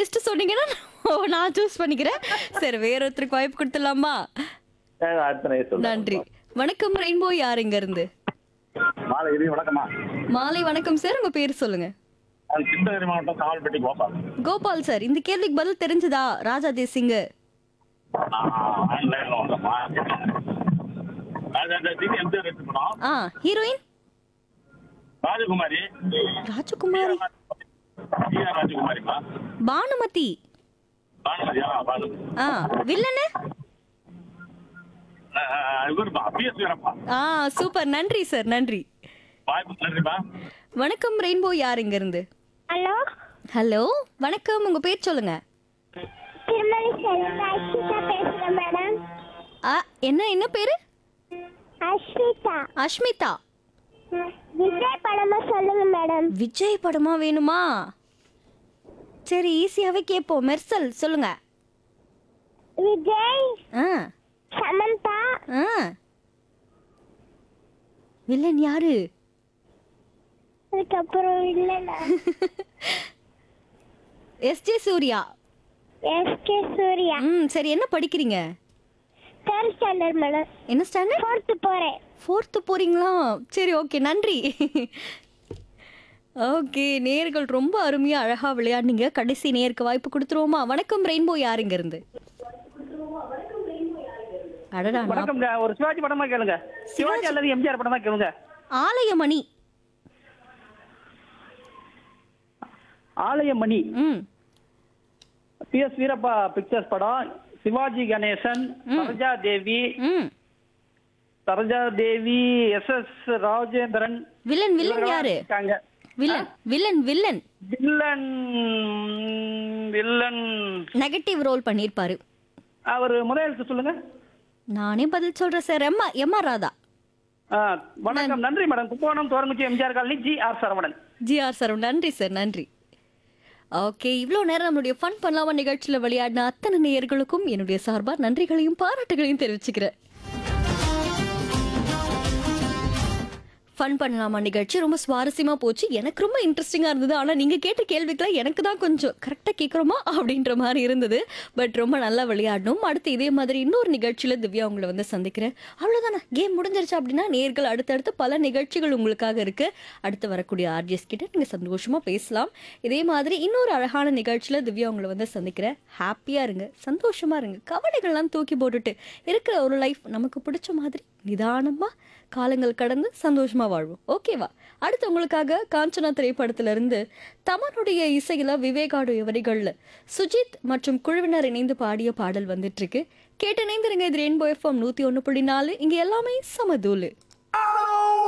List சொன்னீங்கன்னா ஓ, நான் choose பண்ணிக்கிறேன் சரி வேற ஒருத்தருக்கு வாய்ப்பு கொடுத்துடலாமா ஏங்க, அடுத்த நேரம் சொல்றேன். நன்றி வணக்கம் ரெயின்போ யார் இங்க இருந்து மாலை இறுதி வணக்கம்மா மாலை வணக்கம் சார் உங்க பேர் சொல்லுங்க நான் கிருஷ்ணகிரி மாவட்டம் காவல்பட்டி கோபால் கோபால் சார் இந்த கேள்விக்கு பதில் தெரிஞ்சதா ராஜா தேசிங்க நான் ஆன்லைன்ல வந்தேம்மா ராஜாஜி எந்த ரெண்டு படம் ஆ heroine Rajakumari Rajakumari T R ராஜகுமாரிமா பானுமதி பானுமதியா பானுமதி ஆ வில்லனு இவருப்பா பிஎஸ் வீரப்பா ஆ சூப்பர் நன்றி சார் நன்றி வாய்ப்பு நன்றிப்பா வணக்கம் ரெயின்போ யார் இங்க இருந்து ஹலோ ஹலோ வணக்கம் உங்க பேர் சொல்லுங்க திருமணி செல்வா அஸ்விதா பேசுறேன் மேடம் ஆ என்ன என்ன பேரு அஸ்விதா அஷ்மிதா விஜய் படமா சொல்லுங்க மேடம் விஜய் படமா வேணுமா சரி ஈஸியாவே கேட்போம் மெர்சல் சொல்லுங்க விஜய் ஆ சமந்தா ஆ வில்லன் யாரு அதுக்கப்புறம் இல்லைண்ணா எஸ்ஜே சூர்யா எஸ்கே சூர்யா ம் சரி என்ன படிக்கிறீங்க தேர்ட் ஸ்டாண்டர்ட் மேடம் என்ன ஸ்டாண்டர்ட் ஃபோர்த்து போறேன் ஃபோர்த்து போறீங்களா சரி ஓகே நன்றி ஓகே நேர்கள் ரொம்ப அருமையா அழகா விளையாடுனீங்க கடைசி நேருக்கு வாய்ப்பு கொடுத்துருவோமா வணக்கம் ரெயின்போ யாருங்க இருந்து அடடா நான் வணக்கம்ங்க ஒரு சிவாஜி படமா கேளுங்க சிவாஜி அல்லது எம்ஜிஆர் படமா கேளுங்க ஆலயமணி ஆலயமணி ம் பி எஸ் வீரப்பா பிக்சர்ஸ் படம் சிவாஜி கணேசன் சரோஜா தேவி ம் Saroja Devi S S Rajendran villain villain இவங்கெல்லாம் யாரு இருக்காங்க villain villain villain villain villain negative role பண்ணியிருப்பாரு அவர் முதல் எழுத்து சொல்லுங்க நானே பதில் சொல்றேன் சார் எம்மா எம்மா ராதா ஆ, வணக்கம் நன்றி மேடம் கும்பகோணம் தோரங்குச்சி MGR colony G R Saravanan GR sir நன்றி சார் நன்றி ஓகே இவ்வளோ நேரம் நம்மளுடைய ஃபன் பண்ணலாமா நிகழ்ச்சியில் விளையாடின அத்தனை நேயர்களுக்கும் என்னுடைய சார்பாக நன்றிகளையும் பாராட்டுகளையும் தெரிவிச்சுக்கிறேன் ஃபன் பண்ணலாமா நிகழ்ச்சி ரொம்ப சுவாரஸ்யமாக போச்சு எனக்கு ரொம்ப இன்ட்ரெஸ்டிங்காக இருந்தது ஆனால் நீங்கள் கேட்ட கேள்விக்கெல்லாம் எனக்கு தான் கொஞ்சம் கரெக்டாக கேட்குறோமா அப்படின்ற மாதிரி இருந்தது பட் ரொம்ப நல்லா விளையாடணும் அடுத்து இதே மாதிரி இன்னொரு நிகழ்ச்சியில் திவ்யா உங்களை வந்து சந்திக்கிறேன் அவ்வளோதானே கேம் முடிஞ்சிருச்சு அப்படின்னா நேர்கள் அடுத்தடுத்து பல நிகழ்ச்சிகள் உங்களுக்காக இருக்கு அடுத்து வரக்கூடிய ஆர்ஜிஎஸ் கிட்ட நீங்கள் சந்தோஷமாக பேசலாம் இதே மாதிரி இன்னொரு அழகான நிகழ்ச்சியில் திவ்யா உங்களை வந்து சந்திக்கிறேன் ஹாப்பியாக இருங்க சந்தோஷமாக இருங்க கவலைகள்லாம் தூக்கி போட்டுட்டு இருக்கிற ஒரு லைஃப் நமக்கு பிடிச்ச மாதிரி நிதானமாக காலங்கள் கடந்து சந்தோஷமா வாழ்வோம் ஓகேவா அடுத்து உங்களுக்காக காஞ்சனா திரைப்படத்துல இருந்து தமனுடைய இசையில விவேகாடு வரிகள்ல சுஜித் மற்றும் குழுவினர் இணைந்து பாடிய பாடல் வந்துட்டு இருக்கு கேட்டு இணைந்திருங்க இது ரெயின்போ எஃப்எம் நூத்தி ஒன்று புள்ளி நாலு இங்க எல்லாமே சமதூலு